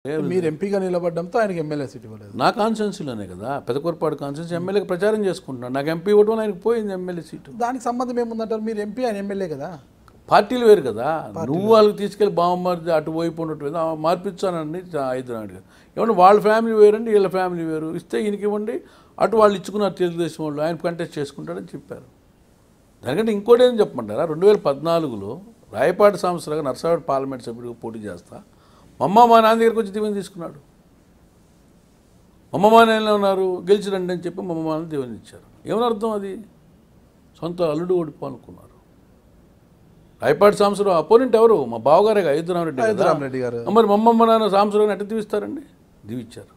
మీరు ఎంపీగా నిలబడడంతో ఆయనకి ఎమ్మెల్యే సీట్ ఇవ్వలేదు నా కాన్స్టిట్యున్సీలోనే కదా పెదకొరపాడు కాన్స్టిట్యున్సీ ఎమ్మెల్యేకి ప్రచారం చేసుకుంటున్నాను నాకు ఎంపీ ఇవ్వడం వల్ల ఆయనకు పోయింది ఎమ్మెల్యే సీటు దానికి సంబంధం ఏముందంటారు మీరు ఎంపీ ఆయన ఎమ్మెల్యే కదా పార్టీలు వేరు కదా నువ్వు వాళ్ళకి తీసుకెళ్ళి బామ్మర్ది అటు వైపు ఉన్నట్టు మార్పించానండి ఐదు నాడు ఏమన్నా వాళ్ళ ఫ్యామిలీ వేరండి వీళ్ళ ఫ్యామిలీ వేరు ఇస్తే ఈయనకి ఇవ్వండి అటు వాళ్ళు ఇచ్చుకున్నారు తెలుగుదేశం వాళ్ళు ఆయన కంటెస్ట్ చేసుకుంటాడని చెప్పారు దానికంటే ఇంకోటి ఏం చెప్పమంటారా రెండు వేల పద్నాలుగులో రాయపాటి సంవత్సరాలు నర్సాపేట పార్లమెంట్ సభ్యుడిగా పోటీ చేస్తా మా అమ్మ మా నాన్న దగ్గరికి వచ్చి దీవెని తీసుకున్నాడు మా అమ్మ మా నాన్న ఉన్నారు గెలిచి రండి అని చెప్పి మా అమ్మ మా నాన్న దీవెని ఇచ్చారు ఏమని అర్థం అది సొంత అల్లుడు ఓడిపోవాలనుకున్నారు రాయపాటి సాంబశివరావు అపోనెంట్ ఎవరు మా బావగారే అయోధ్యరామరెడ్డి కదా అయోధ్యరామరెడ్డి గారు. మరి మా అమ్మమ్మ నాన్న సాంబశివరావుని ఎట్ట దీవిస్తారండి దీవిచ్చారు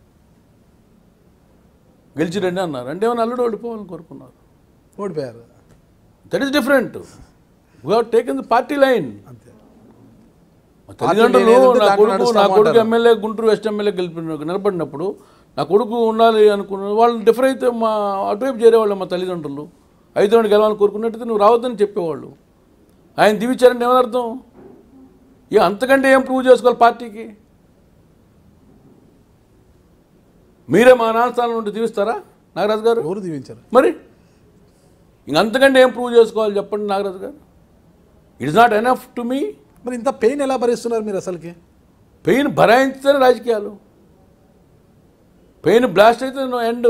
గెలిచి రండి అన్నారు అంటే ఏమైనా అల్లుడు ఓడిపోవాలని కోరుకున్నారు ఓడిపోయారు that is different we have taken the party line అంతే మా తల్లిదండ్రులు లైన్ ఏదంటే నా దాంట్లో కొడుకు నా నడుస్తాము కొడుకు అంటారు. ఎమ్మెల్యే గుంటూరు వెస్ట్ ఎమ్మెల్యే గెలిపి నిలబడినప్పుడు నా కొడుకు ఉండాలి అనుకున్న వాళ్ళు డిఫర్ అయితే మా అటువైపు చేరేవాళ్ళు మా తల్లిదండ్రులు ఐదు రెండు గెలవాలని కోరుకున్నట్టయితే నువ్వు రావద్దని చెప్పేవాళ్ళు ఆయన దివిచ్చారంటే ఏమని అర్థం ఇక అంతకంటే ఏం ప్రూవ్ చేసుకోవాలి పార్టీకి మీరే మా నాన్న స్థానం నుండి దీవిస్తారా నాగరాజు గారు ఎవరు దీవించారు మరి ఇంక అంతకంటే ఏం ప్రూవ్ చేసుకోవాలి చెప్పండి Nagaraju garu it's not enough to me మరి ఇంత పెయిన్ ఎలా భరిస్తున్నారు మీరు అసలుకి పెయిన్ భరాయించితేనే రాజకీయాలు పెయిన్ బ్లాస్ట్ అయితే నో ఎండ్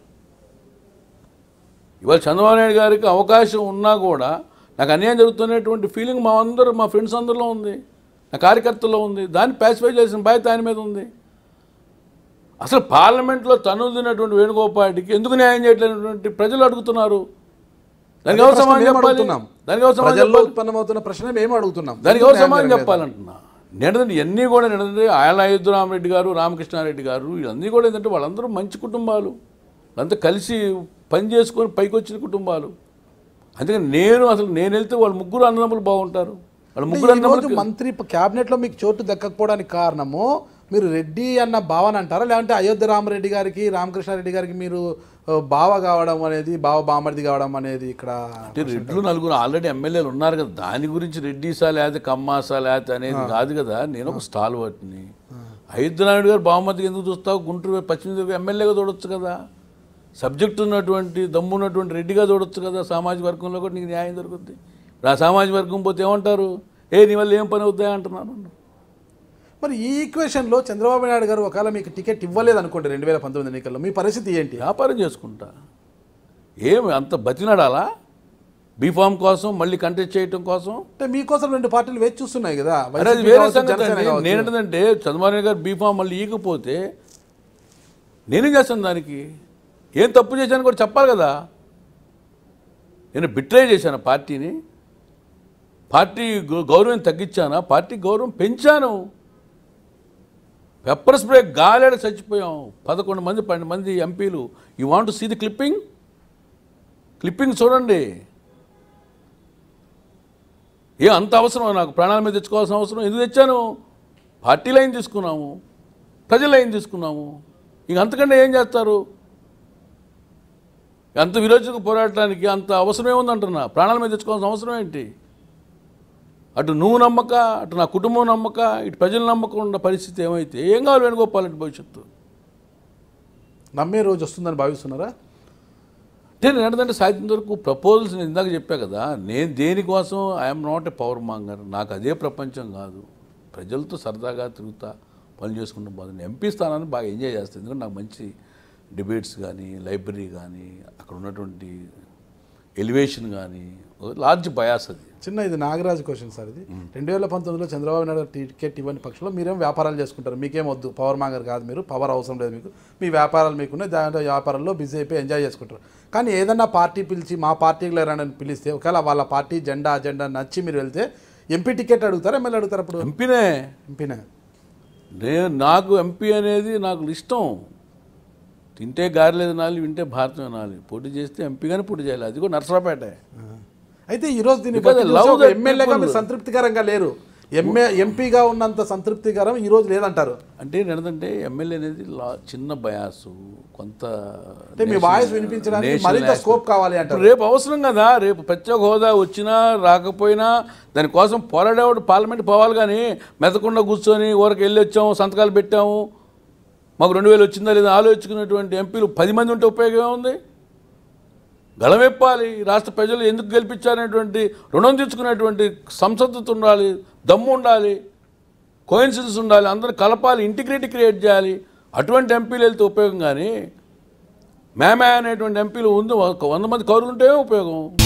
ఇవాళ చంద్రబాబు నాయుడు గారికి అవకాశం ఉన్నా కూడా నాకు అన్యాయం జరుగుతున్నటువంటి ఫీలింగ్ మా అందరూ మా ఫ్రెండ్స్ అందరిలో ఉంది నా కార్యకర్తల్లో ఉంది దాన్ని ప్యాసిఫై చేసిన బాధ్యత ఆయన మీద ఉంది అసలు పార్లమెంట్లో తనుదినటువంటి వేణుగోపాల్కి ఎందుకు న్యాయం చేయట్లేనటువంటి ప్రజలు అడుగుతున్నారు దానికి ఎవరు ప్రశ్న సమాధానం మేము చెప్పాలి అడుగుతున్నాం. దానికి ఎవరు సమాధానం ప్రజల్లో చెప్పాలి ఉత్పన్నమవుతున్న ప్రశ్న మేము అడుగుతున్నాం దానికి ఎవరు న్యాయం సమాధానం జరగలేదు. చెప్పాలంటున్నా నేనంటే ఇవన్నీ కూడా నేనంటే ఆయాల అయోధ్యరామరెడ్డి గారు రామకృష్ణారెడ్డి గారు వీళ్ళన్నీ కూడా ఏంటంటే వాళ్ళందరూ మంచి కుటుంబాలు వాళ్ళంతా కలిసి పని చేసుకొని పైకి వచ్చిన కుటుంబాలు అందుకని నేను అసలు నేను వెళ్తే వాళ్ళ ముగ్గురు అన్నదమ్ములు బాగుంటారు వాళ్ళ ముగ్గురు ఈ రోజు అన్నదమ్ములు మంత్రి క్యాబినెట్ లో మీకు చోటు దక్కకపోవడానికి కారణము మీరు రెడ్డి అన్న భావన అంటారా లేదంటే అయోధ్య రామరెడ్డి గారికి రామకృష్ణారెడ్డి గారికి మీరు ఆ, బావ కావడం అనేది బావ బామర్ది కావడం అనేది ఇక్కడ అంటే రెడ్లు నలుగురు ఆల్రెడీ ఎమ్మెల్యేలు ఉన్నారు కదా దాని గురించి రెడ్డిసా లేకపోతే కమ్మాసా లేకపోతే అనేది కాదు కదా నేను ఒక స్టాల్ వాటిని అయోధ్యనాయుడు గారు బాహుమతికి ఎందుకు చూస్తావు గుంటూరు పశ్చిమ జిల్లా ఎమ్మెల్యేగా చూడొచ్చు కదా సబ్జెక్ట్ ఉన్నటువంటి దమ్ము ఉన్నటువంటి రెడ్డిగా చూడొచ్చు కదా సామాజిక వర్గంలో కూడా నీకు న్యాయం దొరుకుద్ది ఇప్పుడు ఆ సామాజిక వర్గం పోతే ఏమంటారు ఏ నీ వల్ల ఏం పని అవుతాయి అంటున్నాను మరి ఈ ఈక్వేషన్ లో చంద్రబాబు నాయుడు గారు ఒకవేళ మీకు టికెట్ ఇవ్వలేదు అనుకోండి రెండు వేల పంతొమ్మిది ఎన్నికల్లో మీ పరిస్థితి ఏంటి వ్యాపారం చేసుకుంటా ఏమి అంత బతినాడాలా బీఫామ్ కోసం మళ్ళీ కంటెస్ట్ చేయటం కోసం అంటే మీకోసం రెండు పార్టీలు వేచి చూస్తున్నాయి కదా అరే అది వైసీపీ వేరే కావచ్చు, సంగతి జనసేన అండి. కావచ్చు. నేనేంటంటే చంద్రబాబు నాయుడు గారు బీఫామ్ మళ్ళీ ఈకపోతే నేనేం చేస్తాను దానికి ఏం తప్పు చేశాను కూడా చెప్పాలి కదా నేను బిట్రే చేశాను పార్టీని పార్టీ గౌ- గౌరవం తగ్గించానా పార్టీ గౌరవం పెంచాను పెప్పర్ స్ప్రే గాలాడ చచ్చిపోయాం పదకొండు మంది పన్నెండు మంది ఎంపీలు you want see the clipping clipping చూడండి ఏ అంత అవసరం నాకు ప్రాణాల మీద తెచ్చుకోవాల్సిన అవసరం ఎందుకు తెచ్చాను పార్టీ లైన్ తీసుకున్నాము ప్రజల లైన్ తీసుకున్నాము ఇంక అంతకంటే ఏం చేస్తారు అంత విరోచకు పోరాడటానికి అంత అవసరం ఏముందంటున్నా ప్రాణాల మీద తెచ్చుకోవాల్సిన అవసరం ఏంటి అటు నువ్వు నమ్మక అటు నా కుటుంబం నమ్మక ఇటు ప్రజల నమ్మకం ఉన్న పరిస్థితి ఏమైతే ఏం కావాలి వేణుగోపాలంటే భవిష్యత్తు నమ్మే రోజు వస్తుందని భావిస్తున్నారా అంటే నేను ఏంటంటే సాధ్యం వరకు ప్రపోజల్స్ నేను ఇందాక చెప్పా కదా నేను దేనికోసం I'm not a power monger నాకు అదే ప్రపంచం కాదు ప్రజలతో సరదాగా తిరుగుతా పనులు చేసుకుంటూ పోతాను ఎంపీ స్థానాన్ని బాగా ఎంజాయ్ చేస్తాను ఎందుకంటే నాకు మంచి డిబేట్స్ కానీ లైబ్రరీ కానీ అక్కడ ఉన్నటువంటి ఎలివేషన్ కానీ లార్జ్ బయాస్ అది చిన్న ఇది నాగరాజు క్వశ్చన్ సార్ ఇది రెండు వేల పంతొమ్మిదిలో చంద్రబాబు నాయుడు గారు టికెట్ ఇవ్వని పక్షంలో మీరేం వ్యాపారాలు చేసుకుంటారు మీకేం వద్దు పవర్ మాంగర్ కాదు మీరు పవర్ అవసరం లేదు మీకు మీ వ్యాపారాలు మీకున్నాయి దాంట్లో వ్యాపారంలో బిజీ అయిపోయి ఎంజాయ్ చేసుకుంటారు కానీ ఏదన్నా పార్టీ పిలిచి మా పార్టీకి లేరని పిలిస్తే ఒకవేళ వాళ్ళ పార్టీ జెండా అజెండా నచ్చి మీరు వెళ్తే ఎంపీ టికెట్ అడుగుతారా ఎమ్మెల్యే అడుగుతారు అప్పుడు ఎంపీనే ఎంపీనే నేను నాకు ఎంపీ అనేది నాకు ఇష్టం తింటే గారెలేదు నాలి వింటే భారతం నాలి పోటీ చేస్తే ఎంపీగానే పోటీ చేయాలి అది కూడా నర్సరాపేట అయితే ఈ రోజు దీన్ని Because బట్టి I love చూస్తే ఒక that ఎమ్మెల్యేగా people. మీరు సంతృప్తికరంగా లేరు ఎంఏ ఎంపీగా ఉన్నంత సంతృప్తికరం ఈ రోజు లేదంటారు అంటే ఏంటంటే ఎమ్మెల్యే అనేది లా చిన్న బయాసు కొంత అంటే మీ వాయిస్ వినిపించడానికి మరింత స్కోప్ కావాలి అంటారు రేపు అవసరం కదా రేపు ప్రత్యేక హోదా వచ్చినా రాకపోయినా దానికోసం పోరాడేవాడు పార్లమెంట్ పోవాలి కానీ మెదకుండా కూర్చొని ఊరికి వెళ్ళి వచ్చాము సంతకాలు పెట్టాము మాకు రెండు వేలు వచ్చిందా లేదా ఆలోచించుకున్నటువంటి ఎంపీలు పది మంది ఉంటే ఉపయోగం ఏముంది గళమెప్పాలి రాష్ట్ర ప్రజలు ఎందుకు గెలిపించారనేటువంటి రుణం తెచ్చుకునేటువంటి సంసద్ధత ఉండాలి దమ్ము ఉండాలి కోయిన్సిడెన్స్ ఉండాలి అందరూ కలపాలి ఇంటిగ్రిటీ క్రియేట్ చేయాలి అటువంటి ఎంపీలు వెళ్తే ఉపయోగం కానీ మేమే అనేటువంటి ఎంపీలు ఉంది ఒక వంద మంది కౌరులు ఉంటే ఉపయోగం